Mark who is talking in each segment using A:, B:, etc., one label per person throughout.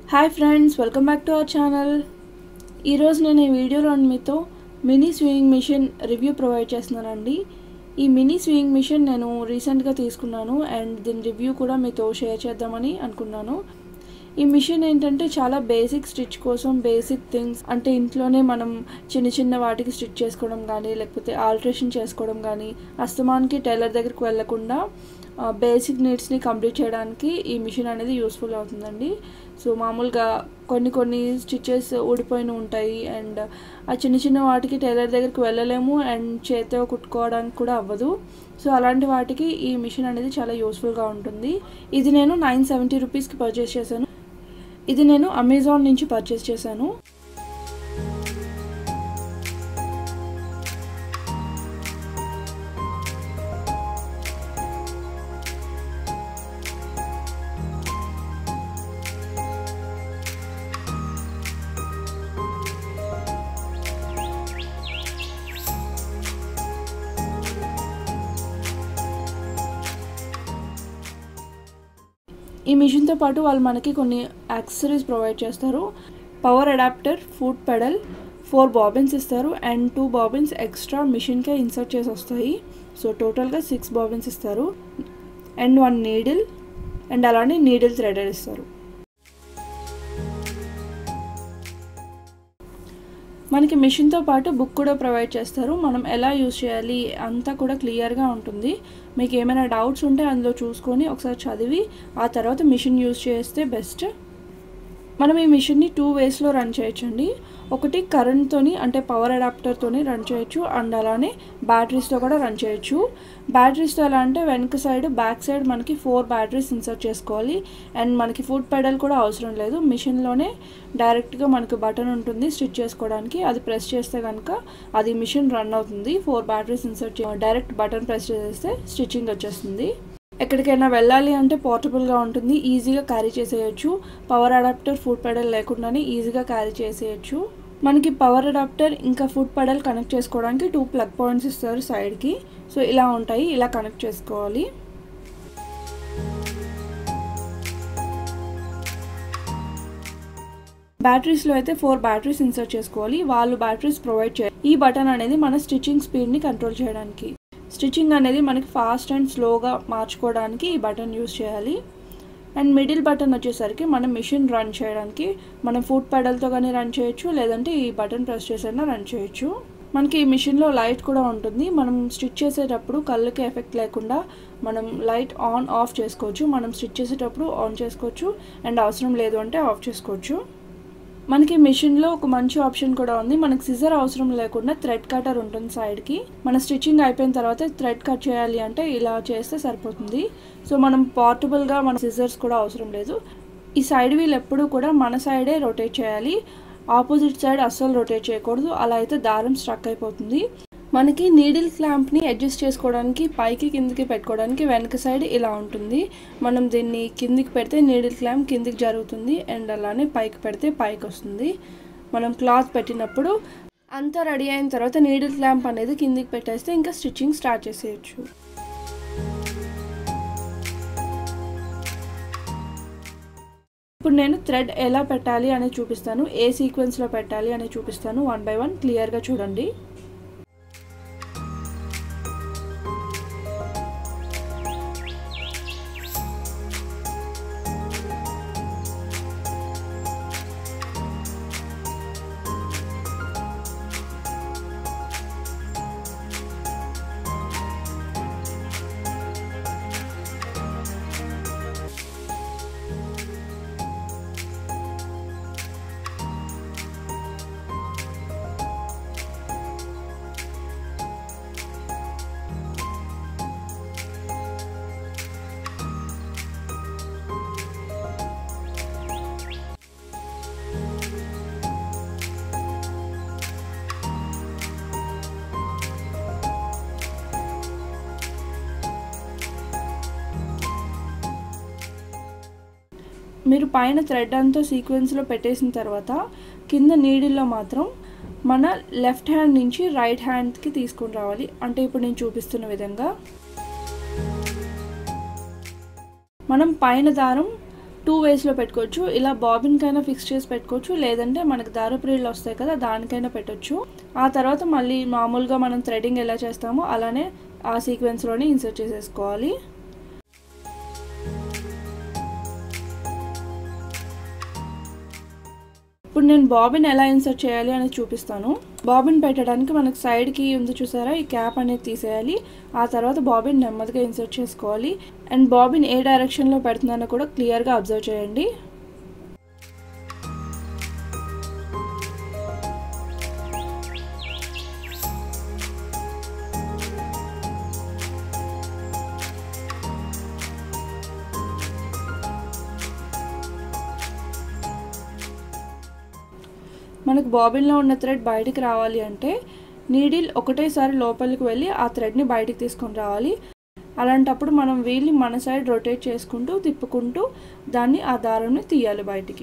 A: hi friends welcome back to our channel ఈరోజు నేను ఈ వీడియోలో మీతో mini sewing machine review provide చేస్తున్నానండి ఈ మినీ స్వింగింగ్ మిషన్ నేను రీసెంట్గా తీసుకున్నాను అండ్ దీని రివ్యూ కూడా మీతో షేర్ చేద్దామని అనుకున్నాను ఈ మిషన్ ఏంటంటే చాలా బేసిక్ స్టిచ్ కోసం బేసిక్ థింగ్స్ అంటే ఇంట్లోనే మనం చిన్న చిన్న వాటికి స్టిచ్ చేసుకోవడం కానీ లేకపోతే ఆల్ట్రేషన్ చేసుకోవడం కానీ అస్తమానికి టైలర్ దగ్గరికి వెళ్లకుండా బేసిక్ నీడ్స్ని కంప్లీట్ చేయడానికి ఈ మిషన్ అనేది యూస్ఫుల్ అవుతుందండి సో మామూలుగా కొన్ని కొన్ని స్టిచెస్ ఊడిపోయిన ఉంటాయి అండ్ ఆ చిన్న చిన్న వాటికి టైలర్ దగ్గరికి వెళ్ళలేము అండ్ చేతితో కుట్టుకోవడానికి కూడా అవ్వదు సో అలాంటి వాటికి ఈ మిషన్ అనేది చాలా యూస్ఫుల్గా ఉంటుంది ఇది నేను నైన్ సెవెంటీ రూపీస్కి పర్చేస్ చేశాను ఇది నేను అమెజాన్ నుంచి పర్చేస్ చేశాను ఈ మిషన్తో పాటు వాళ్ళు మనకి కొన్ని యాక్సెసరీస్ ప్రొవైడ్ చేస్తారు power adapter foot pedal four bobbins ఇస్తారు అండ్ టూ బాబిన్స్ ఎక్స్ట్రా మిషన్కే ఇన్సర్ట్ చేసి వస్తాయి సో టోటల్గా సిక్స్ బాబిన్స్ ఇస్తారు అండ్ వన్ నీడిల్ అండ్ అలానే నీడిల్ థ్రెడర్ ఇస్తారు మనకి మిషన్తో పాటు బుక్ కూడా ప్రొవైడ్ చేస్తారు మనం ఎలా యూజ్ చేయాలి అంతా కూడా క్లియర్గా ఉంటుంది మీకు ఏమైనా డౌట్స్ ఉంటే అందులో చూసుకొని ఒకసారి చదివి ఆ తర్వాత మిషన్ యూజ్ చేస్తే బెస్ట్ మనం ఈ మిషన్ని టూ వేస్లో రన్ చేయొచ్చండి ఒకటి కరెంట్తోని అంటే పవర్ అడాప్టర్తోని రన్ చేయొచ్చు అండ్ అలానే బ్యాటరీస్తో కూడా రన్ చేయొచ్చు బ్యాటరీస్తో ఎలా అంటే వెనక సైడ్ బ్యాక్ సైడ్ మనకి ఫోర్ బ్యాటరీస్ ఇన్సర్ట్ చేసుకోవాలి అండ్ మనకి ఫుడ్ పెడల్ కూడా అవసరం లేదు మిషన్లోనే డైరెక్ట్గా మనకు బటన్ ఉంటుంది స్టిచ్ చేసుకోవడానికి అది ప్రెస్ చేస్తే కనుక అది మిషన్ రన్ అవుతుంది four batteries insert direct button press చేస్తే స్టిచ్చింగ్ వచ్చేస్తుంది ఎక్కడికైనా వెళ్ళాలి అంటే పోర్టబుల్గా ఉంటుంది ఈజీగా క్యారీ చేసేయచ్చు పవర్ అడాప్టర్ ఫుడ్ పెడల్ లేకుండానే ఈజీగా క్యారీ చేసేయచ్చు మనకి పవర్ అడాప్టర్ ఇంకా ఫుడ్ పెడల్ కనెక్ట్ చేసుకోవడానికి టూ ప్లగ్ పాయింట్స్ ఇస్తారు సైడ్కి సో ఇలా ఉంటాయి ఇలా కనెక్ట్ చేసుకోవాలి బ్యాటరీస్లో అయితే ఫోర్ బ్యాటరీస్ ఇన్సర్ట్ చేసుకోవాలి వాళ్ళు బ్యాటరీస్ ప్రొవైడ్ చేయాలి ఈ బటన్ అనేది మన స్టిచ్చింగ్ స్పీడ్ని కంట్రోల్ చేయడానికి స్టిచ్చింగ్ అనేది మనకి ఫాస్ట్ అండ్ స్లోగా మార్చుకోవడానికి ఈ బటన్ యూస్ చేయాలి అండ్ మిడిల్ బటన్ వచ్చేసరికి మనం మిషన్ రన్ చేయడానికి మనం ఫుడ్ పెడల్తో కానీ రన్ చేయొచ్చు లేదంటే ఈ బటన్ ప్రెస్ చేసైనా రన్ చేయొచ్చు మనకి ఈ మిషన్లో లైట్ కూడా ఉంటుంది మనం స్టిచ్ చేసేటప్పుడు కళ్ళకి ఎఫెక్ట్ లేకుండా మనం లైట్ ఆన్ ఆఫ్ చేసుకోవచ్చు మనం స్టిచ్ చేసేటప్పుడు ఆన్ చేసుకోవచ్చు అండ్ అవసరం లేదు అంటే ఆఫ్ చేసుకోవచ్చు మనకి మిషన్లో ఒక మంచి ఆప్షన్ కూడా ఉంది మనకి సిజర్ అవసరం లేకుండా థ్రెడ్ కటర్ ఉంటుంది సైడ్కి మన స్టిచ్చింగ్ అయిపోయిన తర్వాత థ్రెడ్ కట్ చేయాలి అంటే ఇలా చేస్తే సరిపోతుంది సో మనం పోర్టబుల్గా మన సిజర్స్ కూడా అవసరం లేదు ఈ సైడ్ వీల్ ఎప్పుడు కూడా మన సైడే రొటేట్ చేయాలి ఆపోజిట్ సైడ్ అస్సలు రొటేట్ చేయకూడదు అలా అయితే దారం స్ట్రక్ అయిపోతుంది మనకి నీడిల్ క్లాంప్ని అడ్జస్ట్ చేసుకోవడానికి పైకి కిందికి పెట్టుకోవడానికి వెనక సైడ్ ఇలా ఉంటుంది మనం దీన్ని కిందికి పెడితే నీడిల్ క్లాంప్ కిందికి జరుగుతుంది అండ్ అలానే పైకి పెడితే పైకి వస్తుంది మనం క్లాత్ పెట్టినప్పుడు అంతా రెడీ అయిన తర్వాత నీడిల్ క్లాంప్ అనేది కిందికి పెట్టేస్తే ఇంకా స్టిచ్చింగ్ స్టార్ట్ చేసేయచ్చు ఇప్పుడు నేను థ్రెడ్ ఎలా పెట్టాలి అనేది చూపిస్తాను ఏ సీక్వెన్స్లో పెట్టాలి అనేది చూపిస్తాను వన్ బై వన్ క్లియర్గా చూడండి మీరు పైన థ్రెడ్ అంతా సీక్వెన్స్లో పెట్టేసిన తర్వాత కింద నీడిల్లో మాత్రం మన లెఫ్ట్ హ్యాండ్ నుంచి రైట్ హ్యాండ్కి తీసుకొని రావాలి అంటే ఇప్పుడు నేను చూపిస్తున్న విధంగా మనం పైన దారం టూ వేస్లో పెట్టుకోవచ్చు ఇలా బాబిన్కైనా ఫిక్స్ చేసి పెట్టుకోవచ్చు లేదంటే మనకి దారపురీలు వస్తాయి కదా దానికైనా పెట్టొచ్చు ఆ తర్వాత మళ్ళీ మామూలుగా మనం థ్రెడింగ్ ఎలా చేస్తామో అలానే ఆ సీక్వెన్స్లోనే ఇన్సర్ట్ చేసేసుకోవాలి ఇప్పుడు నేను బాబిన్ ఎలా ఇన్సర్ట్ చేయాలి అనేది చూపిస్తాను బాబిన్ పెట్టడానికి మనకు సైడ్కి ఉంది చూసారా ఈ క్యాప్ అనేది తీసేయాలి ఆ తర్వాత బాబిన్ నెమ్మదిగా ఇన్సర్ట్ చేసుకోవాలి అండ్ బాబిన్ ఏ డైరెక్షన్లో పెడుతుందని కూడా క్లియర్గా అబ్జర్వ్ చేయండి మనకు బాబిన్లో ఉన్న థ్రెడ్ బయటికి రావాలి అంటే నీడిల్ ఒకటేసారి లోపలికి వెళ్ళి ఆ థ్రెడ్ని బయటికి తీసుకొని రావాలి అలాంటప్పుడు మనం వీల్ని మన సైడ్ రొటేట్ చేసుకుంటూ తిప్పుకుంటూ దాన్ని ఆ దారంని తీయాలి బయటికి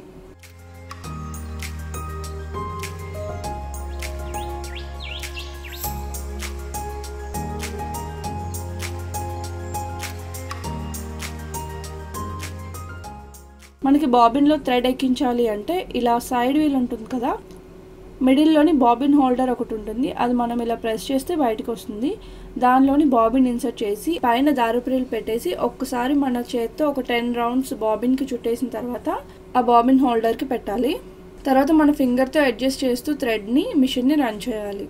A: మనకి బాబిన్లో థ్రెడ్ ఎక్కించాలి అంటే ఇలా సైడ్ వీల్ ఉంటుంది కదా మిడిల్లోని బాబిన్ హోల్డర్ ఒకటి ఉంటుంది అది మనం ఇలా ప్రెస్ చేస్తే బయటకు వస్తుంది దానిలోని బాబిన్ ఇన్సర్ట్ చేసి పైన దారుపురీలు పెట్టేసి ఒక్కసారి మన చేత్తో ఒక టెన్ రౌండ్స్ బాబిన్కి చుట్టేసిన తర్వాత ఆ బాబిన్ హోల్డర్కి పెట్టాలి తర్వాత మన ఫింగర్తో అడ్జస్ట్ చేస్తూ థ్రెడ్ని మిషన్ని రన్ చేయాలి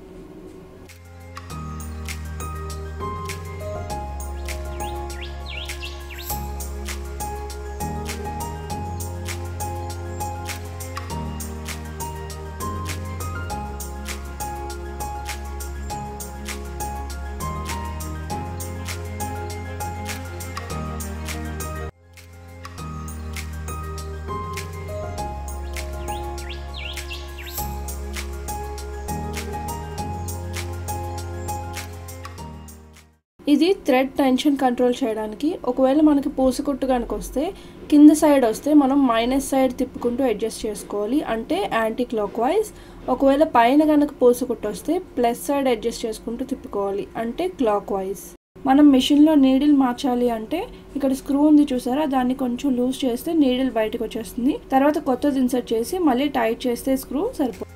A: ఇది థ్రెడ్ టెన్షన్ కంట్రోల్ చేయడానికి ఒకవేళ మనకి పూసకుట్టు కనుక వస్తే కింద సైడ్ వస్తే మనం మైనస్ సైడ్ తిప్పుకుంటూ అడ్జస్ట్ చేసుకోవాలి అంటే యాంటీ క్లాక్ వైజ్ ఒకవేళ పైన కనుక పూసకుట్టు వస్తే ప్లస్ సైడ్ అడ్జస్ట్ చేసుకుంటూ తిప్పుకోవాలి అంటే క్లాక్ వైజ్ మనం మిషన్లో నీడిల్ మార్చాలి అంటే ఇక్కడ స్క్రూ ఉంది చూసారా దాన్ని కొంచెం లూజ్ చేస్తే నీడిల్ బయటకు వచ్చేస్తుంది తర్వాత కొత్తది ఇన్సర్ట్ చేసి మళ్ళీ టైట్ చేస్తే స్క్రూ సరిపోతుంది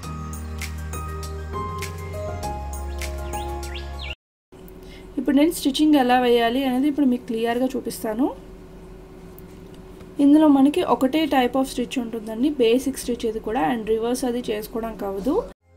A: ఇప్పుడు నేను స్టిచ్చింగ్ ఎలా వేయాలి అనేది ఇప్పుడు మీకు క్లియర్గా చూపిస్తాను ఇందులో మనకి ఒకటే టైప్ ఆఫ్ స్టిచ్ ఉంటుందండి బేసిక్ స్టిచ్ ఇది కూడా అండ్ రివర్స్ అది చేసుకోవడం కావదు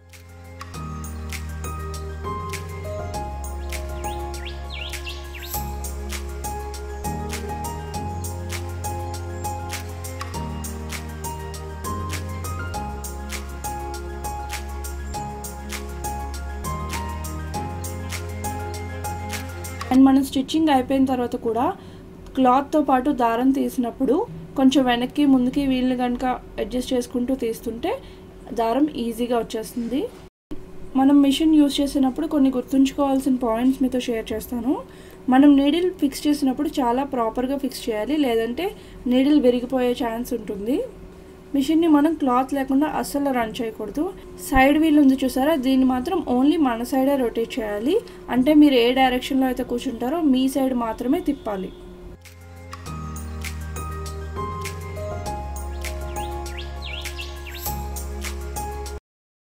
A: అండ్ మనం స్టిచ్చింగ్ అయిపోయిన తర్వాత కూడా క్లాత్తో పాటు దారం తీసినప్పుడు కొంచెం వెనక్కి ముందుకి వీళ్ళు కనుక అడ్జస్ట్ చేసుకుంటూ తీస్తుంటే దారం ఈజీగా వచ్చేస్తుంది మనం మిషన్ యూస్ చేసినప్పుడు కొన్ని గుర్తుంచుకోవాల్సిన పాయింట్స్ మీతో షేర్ చేస్తాను మనం నీడిల్ ఫిక్స్ చేసినప్పుడు చాలా ప్రాపర్గా ఫిక్స్ చేయాలి లేదంటే నీడిల్ విరిగిపోయే ఛాన్స్ ఉంటుంది మిషన్ని మనం క్లాత్ లేకుండా అస్సలు రన్ చేయకూడదు సైడ్ వీల్ ఉంది చూసారా దీన్ని మాత్రం ఓన్లీ మన సైడే రొటేట్ చేయాలి అంటే మీరు ఏ డైరెక్షన్లో అయితే కూర్చుంటారో మీ సైడ్ మాత్రమే తిప్పాలి